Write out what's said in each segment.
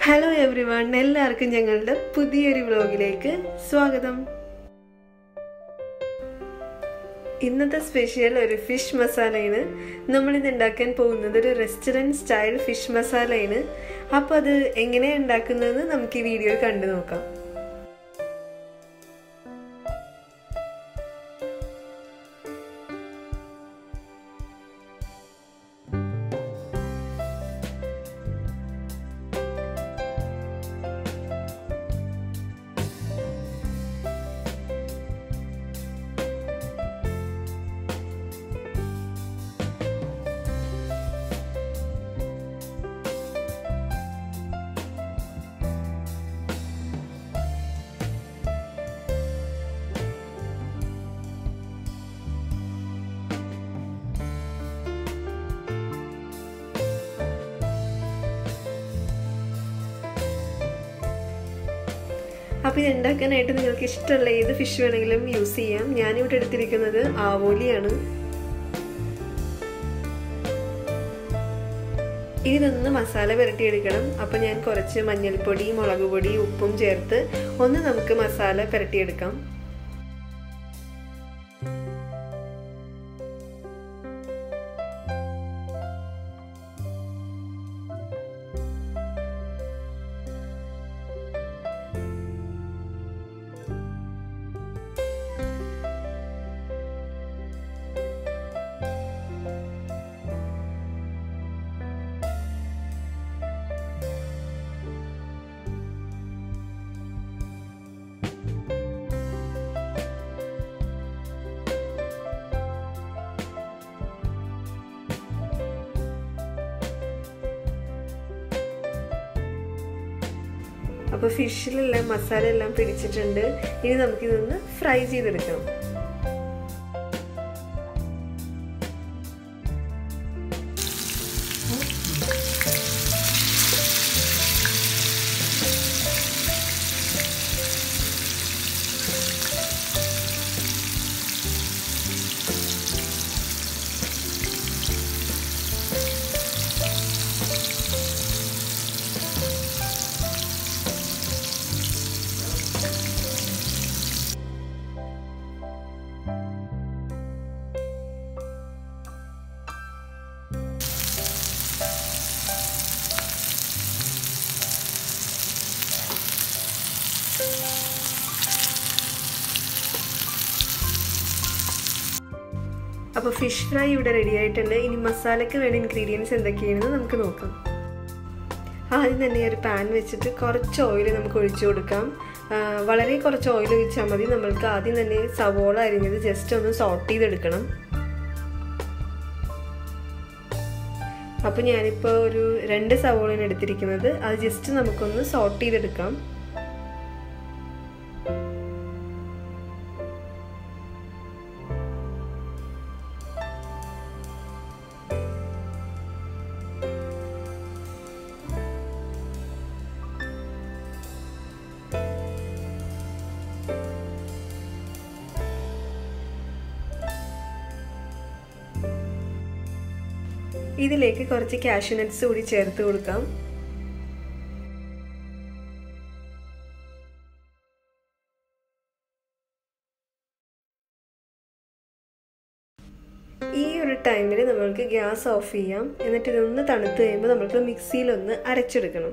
hello every one എല്ലാവർക്കും ഞങ്ങളുടെ പുതിയൊരു വ്ലോഗിലേക്ക് സ്വാഗതം ഇന്നത്തെ സ്പെഷ്യൽ ഒരു ഫിഷ് മസാലയാണ് നമ്മളിത് ഉണ്ടാക്കാൻ പോകുന്നത് ഒരു റെസ്റ്റോറൻറ്റ് സ്റ്റൈൽ ഫിഷ് മസാലയാണ് അപ്പോൾ അത് എങ്ങനെയാണ് ഉണ്ടാക്കുന്നതെന്ന് നമുക്ക് ഈ വീഡിയോയിൽ കണ്ടു നോക്കാം അപ്പോൾ ഇത് ഉണ്ടാക്കാനായിട്ട് നിങ്ങൾക്ക് ഇഷ്ടമുള്ള ഏത് ഫിഷ് വേണമെങ്കിലും യൂസ് ചെയ്യാം ഞാനിവിടെ എടുത്തിരിക്കുന്നത് ആവോലിയാണ് ഇതൊന്ന് മസാല പുരട്ടിയെടുക്കണം അപ്പോൾ ഞാൻ കുറച്ച് മഞ്ഞൾപ്പൊടി മുളക് പൊടി ഉപ്പും ചേർത്ത് ഒന്ന് നമുക്ക് മസാല പുരട്ടിയെടുക്കാം അപ്പോൾ ഫിഷിലെല്ലാം മസാല എല്ലാം പിടിച്ചിട്ടുണ്ട് ഇനി നമുക്കിതൊന്ന് ഫ്രൈ ചെയ്തെടുക്കാം അപ്പോൾ ഫിഷ് ഫ്രൈ ഇവിടെ റെഡി ആയിട്ടുണ്ട് ഇനി മസാലയ്ക്ക് വേണ്ട ഇൻഗ്രീഡിയൻസ് എന്തൊക്കെയാണെന്ന് നമുക്ക് നോക്കാം ആദ്യം തന്നെ ഒരു പാൻ വെച്ചിട്ട് കുറച്ച് ഓയിൽ നമുക്ക് ഒഴിച്ചു കൊടുക്കാം വളരെ കുറച്ച് ഓയിൽ ഒഴിച്ചാൽ മതി നമ്മൾക്ക് ആദ്യം തന്നെ സവോള അരിഞ്ഞത് ജസ്റ്റ് ഒന്ന് സോട്ട് ചെയ്തെടുക്കണം അപ്പോൾ ഞാനിപ്പോൾ ഒരു രണ്ട് സവോളയാണ് എടുത്തിരിക്കുന്നത് അത് ജസ്റ്റ് നമുക്കൊന്ന് സോട്ട് ചെയ്തെടുക്കാം ഇതിലേക്ക് കുറച്ച് കാഷ്യൂ നട്ട്സ് കൂടി ചേർത്ത് കൊടുക്കാം ഈ ഒരു ടൈമിൽ നമ്മൾക്ക് ഗ്യാസ് ഓഫ് ചെയ്യാം എന്നിട്ട് ഇതൊന്ന് തണുത്ത് കഴിയുമ്പോൾ നമ്മൾക്ക് മിക്സിയിലൊന്ന് അരച്ചെടുക്കണം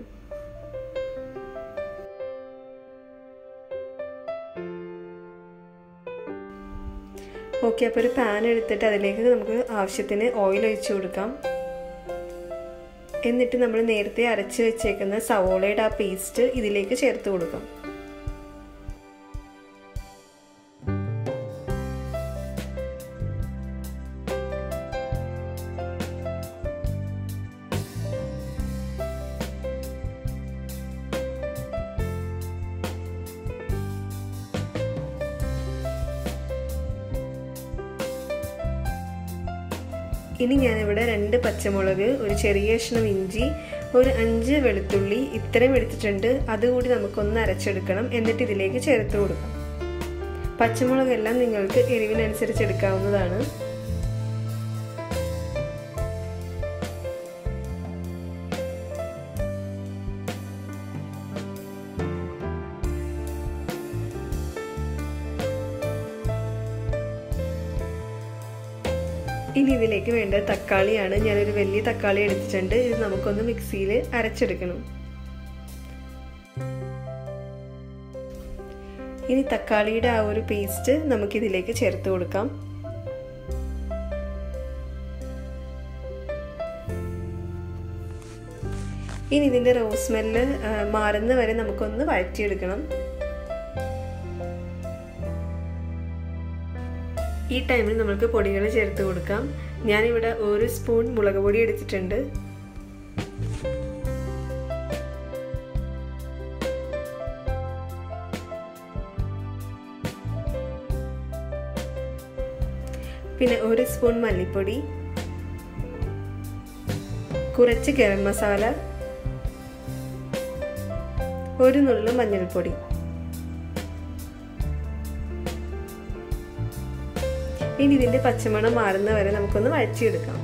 ഓക്കെ അപ്പോൾ ഒരു പാൻ എടുത്തിട്ട് അതിലേക്ക് നമുക്ക് ആവശ്യത്തിന് ഓയിൽ ഒഴിച്ചു കൊടുക്കാം എന്നിട്ട് നമ്മൾ നേരത്തെ അരച്ച് വെച്ചേക്കുന്ന സവോളയുടെ ആ പേസ്റ്റ് ഇതിലേക്ക് ചേർത്ത് കൊടുക്കാം ഇനി ഞാനിവിടെ രണ്ട് പച്ചമുളക് ഒരു ചെറിയ കഷ്ണം ഇഞ്ചി ഒരു അഞ്ച് വെളുത്തുള്ളി ഇത്രയും എടുത്തിട്ടുണ്ട് അതുകൂടി നമുക്കൊന്ന് അരച്ചെടുക്കണം എന്നിട്ട് ഇതിലേക്ക് ചേർത്ത് കൊടുക്കാം പച്ചമുളകെല്ലാം നിങ്ങൾക്ക് എരിവിനനുസരിച്ച് എടുക്കാവുന്നതാണ് ഇനി ഇതിലേക്ക് വേണ്ട തക്കാളിയാണ് ഞാനൊരു വലിയ തക്കാളി എടുത്തിട്ടുണ്ട് ഇത് നമുക്കൊന്ന് മിക്സിയിൽ അരച്ചെടുക്കണം ഇനി തക്കാളിയുടെ ആ ഒരു പേസ്റ്റ് നമുക്കിതിലേക്ക് ചേർത്ത് കൊടുക്കാം ഇനി ഇതിൻ്റെ റോസ് സ്മെല്ല് മാറുന്ന വരെ നമുക്കൊന്ന് വഴറ്റിയെടുക്കണം ഈ ടൈമിൽ നമുക്ക് പൊടികൾ ചേർത്ത് കൊടുക്കാം ഞാനിവിടെ ഒരു സ്പൂൺ മുളക് പൊടി എടുത്തിട്ടുണ്ട് പിന്നെ ഒരു സ്പൂൺ മല്ലിപ്പൊടി കുറച്ച് ഗരം മസാല ഒരു നുള്ളു മഞ്ഞൾപ്പൊടി ഇനി ഇതിന്റെ പച്ചമണം മാറുന്ന വരെ നമുക്കൊന്ന് വഴച്ചിയെടുക്കാം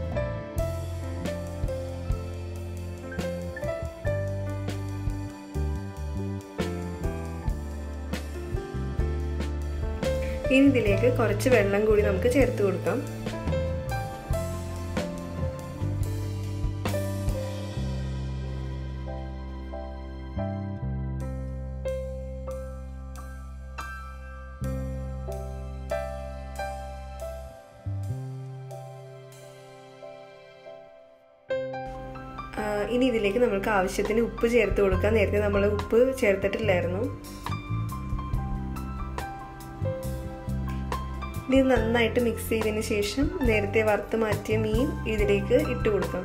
ഇനി ഇതിലേക്ക് കുറച്ച് വെള്ളം കൂടി നമുക്ക് ചേർത്ത് കൊടുക്കാം ഇനി ഇതിലേക്ക് നമ്മൾക്ക് ആവശ്യത്തിന് ഉപ്പ് ചേർത്ത് കൊടുക്കാം നേരത്തെ നമ്മൾ ഉപ്പ് ചേർത്തിട്ടില്ലായിരുന്നു ഇത് നന്നായിട്ട് മിക്സ് ചെയ്തതിന് ശേഷം നേരത്തെ വറുത്ത് മാറ്റിയ മീൻ ഇതിലേക്ക് ഇട്ട് കൊടുക്കാം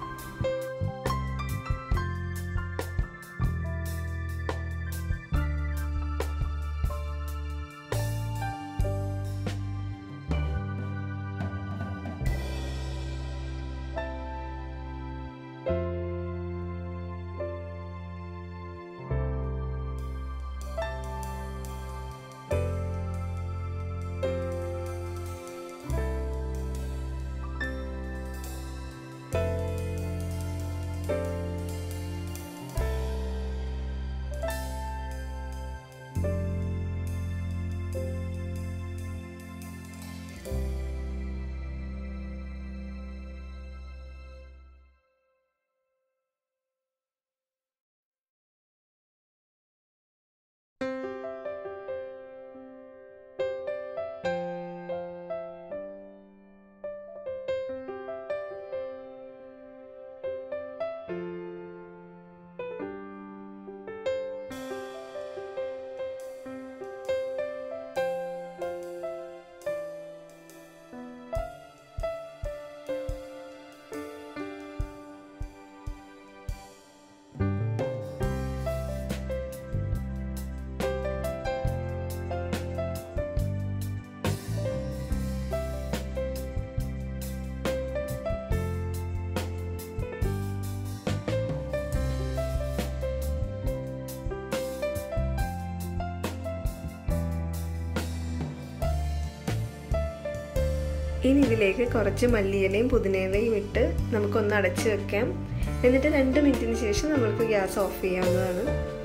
ഇനി ഇതിലേക്ക് കുറച്ച് മല്ലിയിലയും പുതിനയിലയും ഇട്ട് നമുക്കൊന്ന് അടച്ച് വെക്കാം എന്നിട്ട് രണ്ട് മിനിറ്റിന് ശേഷം നമുക്ക് ഗ്യാസ് ഓഫ് ചെയ്യാവുന്നതാണ്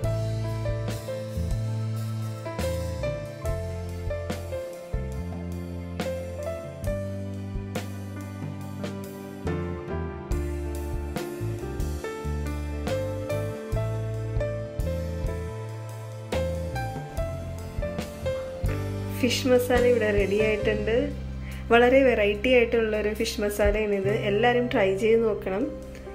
ഫിഷ് മസാല ഇവിടെ റെഡി ആയിട്ടുണ്ട് വളരെ വെറൈറ്റി ആയിട്ടുള്ള ഒരു ഫിഷ് മസാലയാണ് ഇത് എല്ലാവരും ട്രൈ ചെയ്ത് നോക്കണം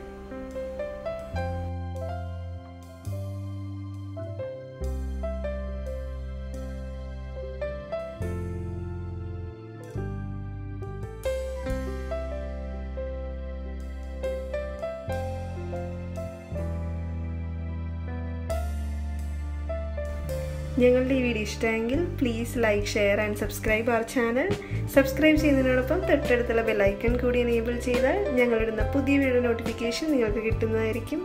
ഞങ്ങളുടെ ഈ വീഡിയോ ഇഷ്ടമെങ്കിൽ please like share and subscribe our channel subscribe ചെയ്യുന്നതിനോടൊപ്പം തൊട്ടടുത്തുള്ള ബെല്ലൈക്കൺ കൂടി എനേബിൾ ചെയ്താൽ ഞങ്ങളിടുന്ന പുതിയ വീഡിയോ നോട്ടിഫിക്കേഷൻ നിങ്ങൾക്ക് കിട്ടുന്നതായിരിക്കും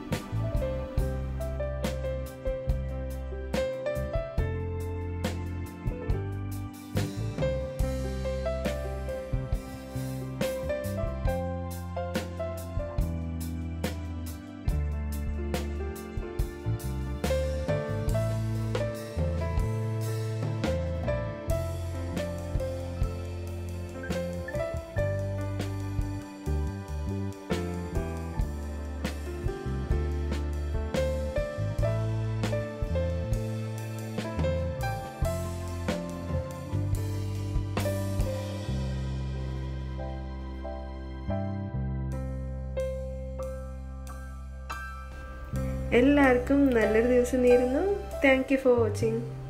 എല്ലാവർക്കും നല്ലൊരു ദിവസം നേരുന്നു താങ്ക് യു ഫോർ വാച്ചിങ്